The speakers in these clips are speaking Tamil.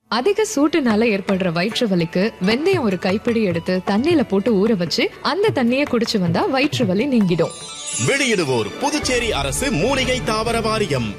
அதிக சூட்டுனால ஏற்படுற வயிற்று வலிக்கு வெந்தயம் ஒரு கைப்பிடி எடுத்து தண்ணியில போட்டு ஊற வச்சு அந்த தண்ணியை குடிச்சு வந்தா வயிற்று வலி நீங்கிடும் வெளியிடுவோர் புதுச்சேரி அரசு மூலிகை தாவர வாரியம்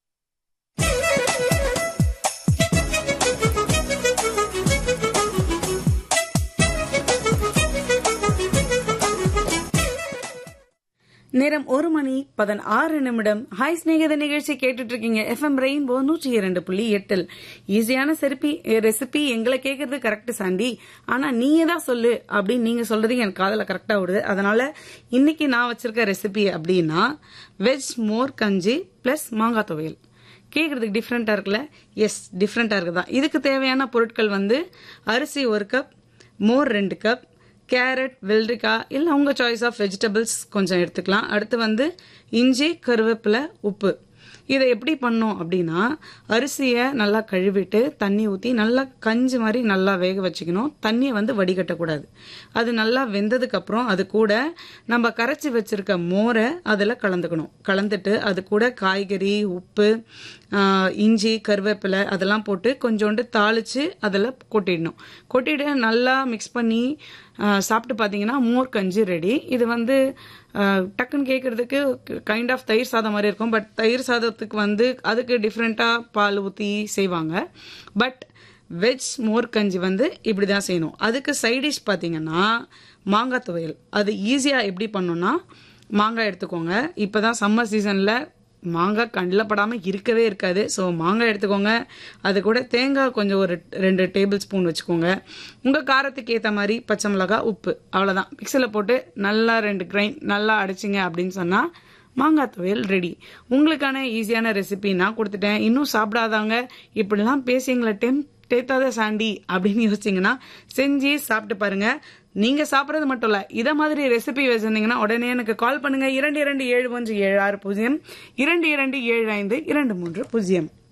நேரம் ஒரு மணி பதினாறு நிமிடம் ஹாய் ஸ்நேகித நிகழ்ச்சி கேட்டுட்டு இருக்கீங்க எஃப்எம் ரெயின்போ நூற்றி இரண்டு புள்ளி எட்டில் ஈஸியான செருப்பி ரெசிபி எங்களை கேட்கறது கரெக்ட் சாண்டி ஆனா நீங்க தான் சொல்லு அப்படின்னு நீங்க சொல்றது எனக்கு காதல கரெக்டா விடுது அதனால இன்னைக்கு நான் வச்சிருக்க ரெசிபி அப்படின்னா வெஜ் மோர் கஞ்சி பிளஸ் மாங்காய் துவையல் கேட்கறதுக்கு டிஃப்ரெண்டா இருக்குல்ல எஸ் டிஃப்ரெண்டா இருக்குதான் இதுக்கு தேவையான பொருட்கள் வந்து அரிசி ஒரு கப் மோர் ரெண்டு கப் கேரட் வெள்ளரிக்காய் இல்லை உங்கள் சாய்ஸ் ஆஃப் வெஜிடபிள்ஸ் கொஞ்சம் எடுத்துக்கலாம் அடுத்து வந்து இஞ்சி கருவேப்பிலை உப்பு இதை எப்படி பண்ணோம் அப்படின்னா அரிசியை நல்லா கழுவிட்டு தண்ணி ஊற்றி நல்லா கஞ்சி மாதிரி நல்லா வேக வச்சுக்கணும் தண்ணியை வந்து வடிகட்டக்கூடாது அது நல்லா வெந்ததுக்கப்புறம் அது கூட நம்ம கரைச்சி வச்சிருக்க மோரை அதில் கலந்துக்கணும் கலந்துட்டு அது கூட காய்கறி உப்பு ஆஹ், இஞ்சி கருவேப்பிலை அதெல்லாம் போட்டு கொஞ்சோண்டு தாளித்து அதில் கொட்டிடணும் கொட்டிட்டு நல்லா மிக்ஸ் பண்ணி ஆஹ், சாப்பிட்டு பார்த்தீங்கன்னா மோர் கஞ்சி ரெடி இது வந்து ஆஹ், டக்குன்னு கேட்கறதுக்கு கைண்ட் ஆஃப் தயிர் சாதம் மாதிரி இருக்கும் பட் தயிர் சாதத்துக்கு வந்து அதுக்கு டிஃப்ரெண்ட்டாக பால் ஊற்றி செய்வாங்க பட் வெஜ் மோர் கஞ்சி வந்து இப்படி தான் செய்யணும் அதுக்கு சைட் டிஷ் பார்த்தீங்கன்னா மாங்காய் துவையல் அது ஈஸியாக எப்படி பண்ணணும்னா மாங்காய் எடுத்துக்கோங்க இப்போ தான் சம்மர் சீசனில் மாங்காய் கண்ணில் படாமல் இருக்கவே இருக்காது ஸோ மாங்காய் எடுத்துக்கோங்க அது கூட தேங்காய் கொஞ்சம் ஒரு ரெண்டு டேபிள் ஸ்பூன் வச்சுக்கோங்க உங்கள் காரத்துக்கு ஏற்ற மாதிரி பச்சை மிளகாய் உப்பு அவ்வளோதான் மிக்சியில் போட்டு நல்லா ரெண்டு கிரைண்ட் நல்லா அடிச்சிங்க அப்படின்னு சொன்னால் மாங்காய் துவையல் ரெடி உங்களுக்கான ஈஸியான ரெசிபி நான் கொடுத்துட்டேன் இன்னும் சாப்பிடாதவங்க இப்படிலாம் பேசிங்களே டெம் டேத்தாத சாண்டி அப்படின்னு யோசிச்சிங்கன்னா செஞ்சு சாப்பிட்டு பாருங்க நீங்க சாப்பிட்றது மட்டும் இல்ல இதை மாதிரி ரெசிபி வச்சிருந்தீங்கன்னா உடனே எனக்கு கால் பண்ணுங்க இரண்டு இரண்டு ஏழு ஒன்று ஏழு ஆறு பூஜ்ஜியம் இரண்டு இரண்டு ஏழு ஐந்து இரண்டு மூன்று பூஜ்ஜியம்